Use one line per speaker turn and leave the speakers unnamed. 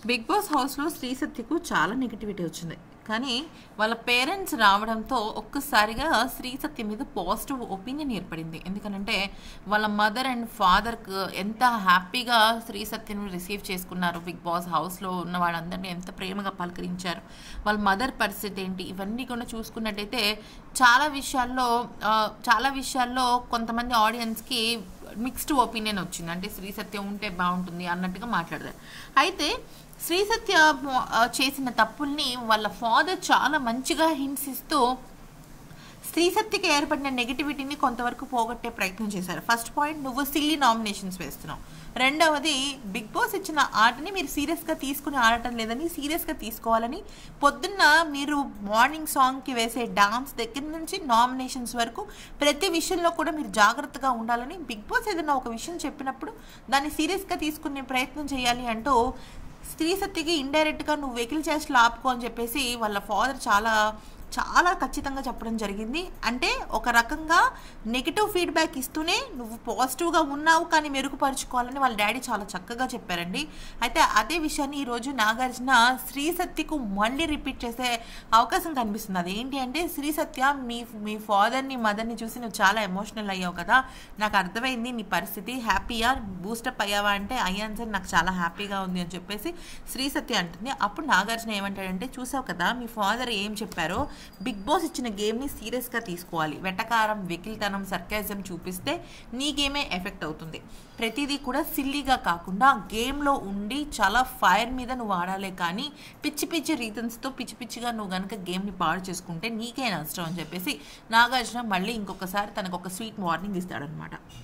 big boss హౌస్లో శ్రీ సత్యకు చాలా negativity వచ్చింది కానీ వాళ్ళ పేరెంట్స్ రావడంతో ఒక్కసారిగా శ్రీ సత్య మీద పాజిటివ్ ఒపీనియన్ ఏర్పడింది ఎందుకనంటే వాళ్ళ మదర్ అండ్ ఫాదర్కి ఎంత హ్యాపీగా శ్రీ సత్యను రిసీవ్ చేసుకున్నారు బిగ్ బాస్ హౌస్లో ఉన్న వాళ్ళందరినీ ఎంత ప్రేమగా పలకరించారు వాళ్ళ మదర్ పరిస్థితి ఏంటి ఇవన్నీ కూడా చూసుకున్నట్టయితే చాలా విషయాల్లో ఆ, చాలా విషయాల్లో కొంతమంది ఆడియన్స్కి మిక్స్డ్ ఒపీనియన్ వచ్చింది అంటే శ్రీ సత్యం ఉంటే బాగుంటుంది అన్నట్టుగా మాట్లాడతారు అయితే శ్రీ సత్య ఆ, చేసిన తప్పుల్ని వాళ్ళ ఫాదర్ చాలా మంచిగా హింసిస్తూ స్త్రీ శక్తికి ఏర్పడిన నెగిటివిటీని కొంతవరకు పోగొట్టే ప్రయత్నం చేశారు ఫస్ట్ పాయింట్ నువ్వు సిల్లీ నామినేషన్స్ వేస్తున్నావు రెండవది బిగ్ బాస్ ఇచ్చిన ఆటని మీరు సీరియస్గా తీసుకుని ఆడటం లేదని సీరియస్గా తీసుకోవాలని పొద్దున్న మీరు మార్నింగ్ సాంగ్కి వేసే డాన్స్ దగ్గర నుంచి నామినేషన్స్ వరకు ప్రతి విషయంలో కూడా మీరు జాగ్రత్తగా ఉండాలని బిగ్ బాస్ ఏదైనా ఒక విషయం చెప్పినప్పుడు దాన్ని సీరియస్గా తీసుకునే ప్రయత్నం చేయాలి అంటూ స్త్రీ శక్తికి ఇండైరెక్ట్గా నువ్వు వెకిల్ చేష్టలు ఆపుకో అని చెప్పేసి వాళ్ళ ఫాదర్ చాలా చాలా ఖచ్చితంగా చెప్పడం జరిగింది అంటే ఒక రకంగా నెగిటివ్ ఫీడ్బ్యాక్ ఇస్తూనే నువ్వు పాజిటివ్గా ఉన్నావు కానీ మెరుగుపరుచుకోవాలని వాళ్ళ డాడీ చాలా చక్కగా చెప్పారండి అయితే అదే విషయాన్ని ఈరోజు నాగార్జున శ్రీ సత్యకు మళ్ళీ రిపీట్ చేసే అవకాశం కనిపిస్తుంది అదేంటి అంటే శ్రీ సత్య మీ మీ ఫాదర్ని మదర్ని చూసి నువ్వు చాలా ఎమోషనల్ అయ్యావు కదా నాకు అర్థమైంది నీ పరిస్థితి హ్యాపీయా బూస్టప్ అయ్యావా అంటే అయ్యాను సార్ నాకు చాలా హ్యాపీగా ఉంది అని చెప్పేసి శ్రీ సత్య అంటుంది అప్పుడు నాగార్జున ఏమంటాడంటే చూసావు కదా మీ ఫాదర్ ఏం చెప్పారో బిగ్ బాస్ ఇచ్చిన గేమ్ని సీరియస్గా తీసుకోవాలి వెటకారం వెకిల్తనం సర్కాజం చూపిస్తే నీ గేమే ఎఫెక్ట్ అవుతుంది ప్రతిదీ కూడా సిల్లీగా కాకుండా గేమ్లో ఉండి చాలా ఫైర్ మీద నువ్వు ఆడాలే కానీ పిచ్చి పిచ్చి రీజన్స్తో పిచ్చి పిచ్చిగా నువ్వు కనుక గేమ్ని పాడు చేసుకుంటే నీకే నష్టం అని చెప్పేసి నాగార్జున మళ్ళీ ఇంకొకసారి తనకు ఒక స్వీట్ వార్నింగ్ ఇస్తాడనమాట